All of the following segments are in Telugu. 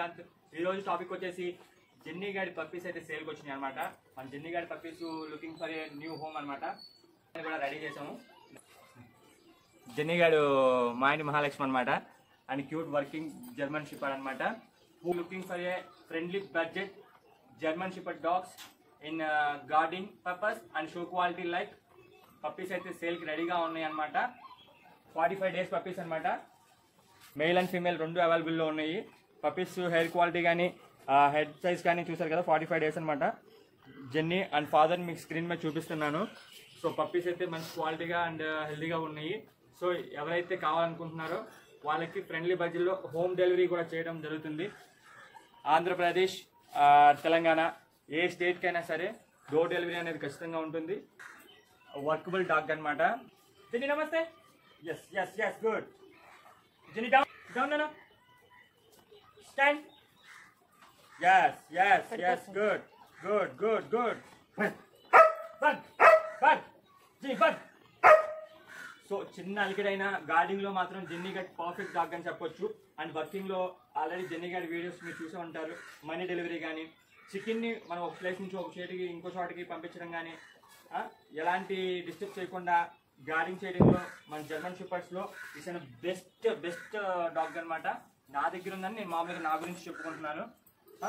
శ్రీకాంత్ ఈ రోజు టాపిక్ వచ్చేసి జెన్నీ గాడి పప్పీస్ అయితే సేల్కి వచ్చినాయి అనమాట మన జెన్నీ గాడి puppies looking for a new home అనమాట కూడా రెడీ చేసాము జెన్నీ గాడు మా ఇంటి మహాలక్ష్మి అనమాట and cute working German shepherd అనమాట looking for a friendly budget German shepherd dogs in guarding purpose and show quality like puppies అయితే సేల్కి రెడీగా ఉన్నాయి అనమాట ఫార్టీ ఫైవ్ డేస్ పప్పీస్ అనమాట మెయిల్ అండ్ ఫీమేల్ రెండు అవైలబుల్లో ఉన్నాయి పప్పీస్ హెయిర్ క్వాలిటీ కానీ హెడ్ సైజ్ కానీ చూసారు కదా ఫార్టీ ఫైవ్ డేస్ అనమాట జెన్నీ అండ్ ఫాదర్ మీకు స్క్రీన్ మీద చూపిస్తున్నాను సో పప్పీస్ అయితే మంచి క్వాలిటీగా అండ్ హెల్దీగా ఉన్నాయి సో ఎవరైతే కావాలనుకుంటున్నారో వాళ్ళకి ఫ్రెండ్లీ బడ్జెట్లో హోమ్ డెలివరీ కూడా చేయడం జరుగుతుంది ఆంధ్రప్రదేశ్ ఆ, తెలంగాణ ఏ స్టేట్కైనా సరే డోర్ డెలివరీ అనేది ఖచ్చితంగా ఉంటుంది వర్కబుల్ డాగ్ అనమాట జెన్నీ నమస్తే yes yes yes good Jenny, down, down, no, no. Stand. Yes, yes, yes, good, good, good, good. Bud, bud, bud, Jenny, bud. So చిన్న అలికిడైన గార్డింగ్ లో మాత్రం జెన్నీ గడ్ పర్ఫెక్ట్ డాగ్ అని చెప్పొచ్చు అండ్ వర్కింగ్ లో ఆల్రెడీ జెన్నీ గడ్ వీడియోస్ మీరు చూసే ఉంటారు మనీ డెలివరీ కానీ చికెన్ ని మనం ఒక ప్లేస్ నుంచి ఒక చోటికి ఇంకో చోటికి పంపించడం కానీ ఎలాంటి డిస్టర్బ్ చేయకుండా గార్డింగ్ చేయడంలో మన జర్మన్ షిపర్స్ లో is an best best dog అన్నమాట నా దగ్గర ఉందని నేను మామూలుగా నా గురించి చెప్పుకుంటున్నాను ఆ?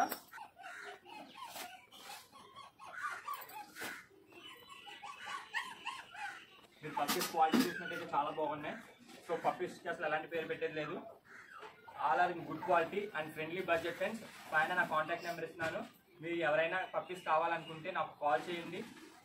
మీరు పప్పీస్ క్వాలిటీ చూసినట్టయితే చాలా బాగున్నాయి సో పప్పీస్కి అసలు ఎలాంటి పేరు పెట్టేది లేదు all are in good quality and friendly budget friends పైన నా కాంటాక్ట్ నెంబర్ ఇస్తున్నాను మీరు ఎవరైనా పప్పీస్ కావాలనుకుంటే నాకు కాల్ చేయండి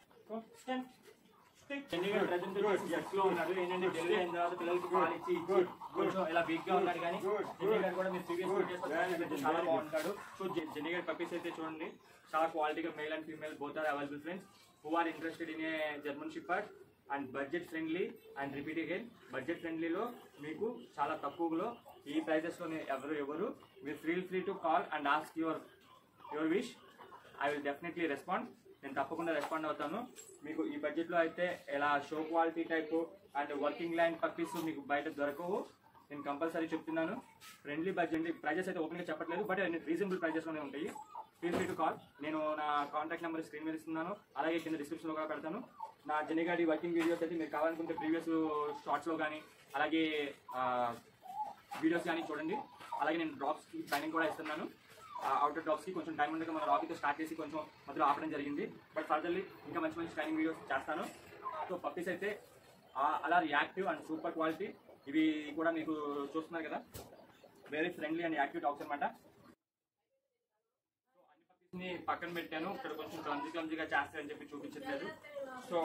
చండీగఢ్ ప్రజెంట్ జెట్స్ లో ఉన్నాడు ఏంటంటే డెలివరీ అయిన తర్వాత పిల్లలకి పాలు ఇచ్చి ఇచ్చి కొంచెం ఇలా వీక్ గా ఉన్నాడు కానీ చండీగఢ్ కూడా మీరు ప్రీవియస్ వీడియోస్ చాలా బాగుంటాడు సో చండీగఢ్ పప్పీస్ అయితే చూడండి చాలా క్వాలిటీగా male and female both are available friends who are interested in a German shepherd and budget friendly and repeat again budget ఫ్రెండ్లీలో మీకు చాలా తక్కువలో ఈ ప్రైజెస్లోనే ఎవరు ఎవరు మీరు feel free to call and ask your your wish I will definitely respond నేను తప్పకుండా రెస్పాండ్ అవుతాను మీకు ఈ బడ్జెట్లో అయితే ఇలా show quality type and working line puppies మీకు బయట దొరకవు నేను కంపల్సరీ చెప్తున్నాను ఫ్రెండ్లీ బడ్జెట్ ప్రైజెస్ అయితే ఓపెన్గా చెప్పట్లేదు బట్ రీజనబుల్ ప్రైజెస్లోనే ఉంటాయి ఫీల్ ఫ్రీ టు కాల్ నేను నా కాంటాక్ట్ నెంబర్ స్క్రీన్ మీద ఇస్తున్నాను అలాగే కింద డిస్క్రిప్షన్లో కూడా పెడతాను నా జెనిగాడి వర్కింగ్ వీడియోస్ అయితే మీరు కావాలనుకుంటే ప్రీవియస్ షార్ట్స్లో కానీ అలాగే వీడియోస్ కానీ చూడండి అలాగే నేను డ్రాప్స్కి ట్రైనింగ్ కూడా ఇస్తున్నాను అవుటర్ డ్రాప్స్కి కొంచెం టైం ఉండగా మన రాకీతో స్టార్ట్ చేసి కొంచెం మధ్యలో ఆపడం జరిగింది బట్ ఫర్దర్లీ ఇంకా మంచి మంచి ట్రైనింగ్ వీడియోస్ చేస్తాను సో పప్పీస్ అయితే ఆ- అలా యాక్టివ్ అండ్ సూపర్ క్వాలిటీ ఇవి కూడా మీకు చూస్తున్నారు కదా very friendly and active dogs అనమాట ని పక్కన పెట్టాను ఇక్కడ కొంచెం క్లమ్జీ క్లమ్జీగా చేస్తారని చెప్పి చూపించట్లేదు సో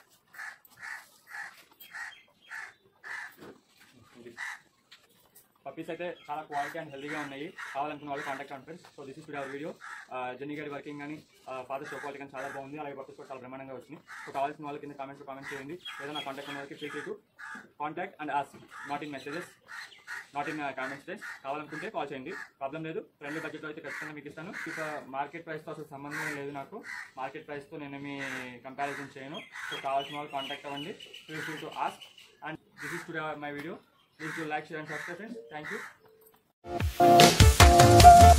పప్పీస్ అయితే చాలా క్వాలిటీ అండ్ హెల్దీగా ఉన్నాయి కావాలనుకున్న వాళ్ళు కాంటాక్ట్ అవ్వండి friends so this is our video Jenny గారి వర్కింగ్ కానీ ఫాదర్ షో క్వాలిటీ కానీ చాలా బాగుంది అలాగే పప్పీస్ కూడా చాలా బ్రహ్మాండంగా వచ్చినాయి సో కావాల్సిన వాళ్ళకి కింద కామెంట్స్ కామెంట్ చేయండి ఏదైనా కాంటాక్ట్ ఉన్న వాళ్ళకి free to contact and ask not in messages not in comments friends కావాలనుకుంటే కాల్ చేయండి ప్రాబ్లం లేదు ఫ్రెండ్లీ బడ్జెట్లో అయితే ఖచ్చితంగా మీకు ఇస్తాను ఇక మార్కెట్ ప్రైస్తో అసలు సంబంధం లేదు నాకు మార్కెట్ ప్రైస్తో నేనేమి కంపారిజన్ చేయను సో కావాల్సిన వాళ్ళు కాంటాక్ట్ అవ్వండి free free to ask and this is to my video please to like share and subscribe friends thank you